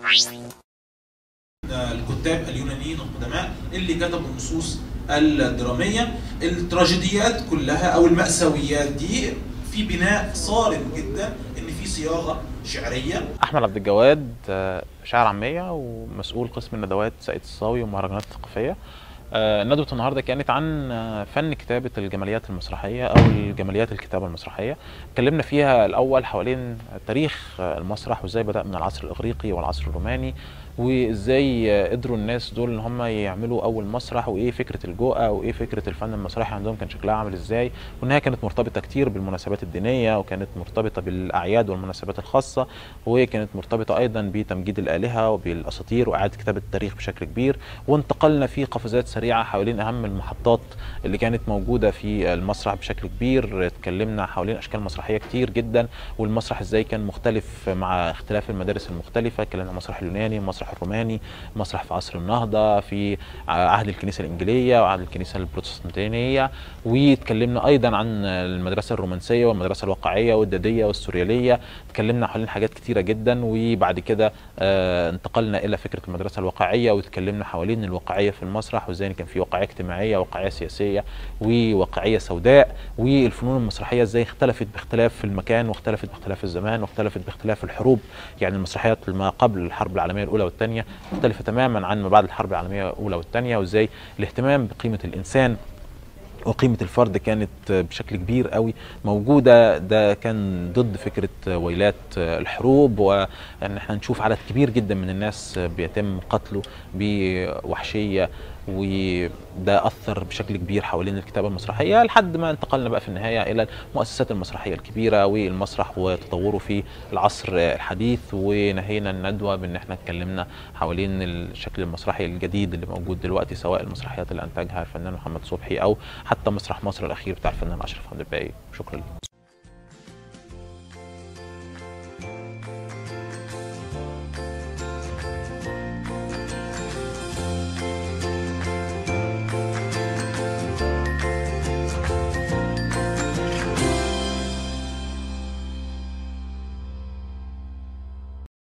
الكتاب اليونانيين القدماء اللي كتبوا النصوص الدرامية التراجيديات كلها أو المأساويات دي في بناء صارم جدا إن في صياغة شعرية احمد عبد الجواد آه، شاعر عاميه ومسؤول قسم الندوات ساقية الصاوي والمهرجانات الثقافيه آه، ندوة النهارده كانت عن آه، فن كتابة الجماليات المسرحية أو الجماليات الكتابة المسرحية. اتكلمنا فيها الأول حوالين تاريخ آه، المسرح وإزاي بدأ من العصر الإغريقي والعصر الروماني وإزاي آه، قدروا الناس دول إن هم يعملوا أول مسرح وإيه فكرة الجوقة وإيه فكرة الفن المسرحي عندهم كان شكلها عامل إزاي وإنها كانت مرتبطة كتير بالمناسبات الدينية وكانت مرتبطة بالأعياد والمناسبات الخاصة وكانت مرتبطة أيضا بتمجيد الآلهة وبالأساطير وإعادة كتابة التاريخ بشكل كبير وانتقلنا في قفزات سريعه حوالين اهم المحطات اللي كانت موجوده في المسرح بشكل كبير اتكلمنا حوالين اشكال مسرحيه كتير جدا والمسرح ازاي كان مختلف مع اختلاف المدارس المختلفه اتكلمنا المسرح اليوناني المسرح الروماني مسرح في عصر النهضه في عهد الكنيسه الانجيليه وعهد الكنيسه البروتستانتينيه واتكلمنا ايضا عن المدرسه الرومانسيه والمدرسه الواقعيه والداديه والسورياليه اتكلمنا حوالين حاجات كتيره جدا وبعد كده آه، انتقلنا الى فكره المدرسه الواقعيه واتكلمنا حوالين الواقعيه في المسرح وازاي إن كان في واقعيه اجتماعيه واقعيه سياسيه وواقعيه سوداء والفنون المسرحيه ازاي اختلفت باختلاف المكان واختلفت باختلاف الزمان واختلفت باختلاف الحروب يعني المسرحيات ما قبل الحرب العالميه الاولى والثانيه مختلفه تماما عن ما بعد الحرب العالميه الاولى والثانيه وازاي الاهتمام بقيمه الانسان وقيمة الفرد كانت بشكل كبير قوي موجودة ده كان ضد فكرة ويلات الحروب وان احنا نشوف عدد كبير جدا من الناس بيتم قتله بوحشية وده أثر بشكل كبير حوالين الكتابة المسرحية لحد ما انتقلنا بقى في النهاية إلى المؤسسات المسرحية الكبيرة والمسرح وتطوره في العصر الحديث ونهينا الندوة بأن احنا اتكلمنا حوالين الشكل المسرحي الجديد اللي موجود دلوقتي سواء المسرحيات اللي أنتجها الفنان محمد صبحي أو حتى مسرح مصر الأخير بتاع الفنان أشرف عبد الباقي شكرا لكم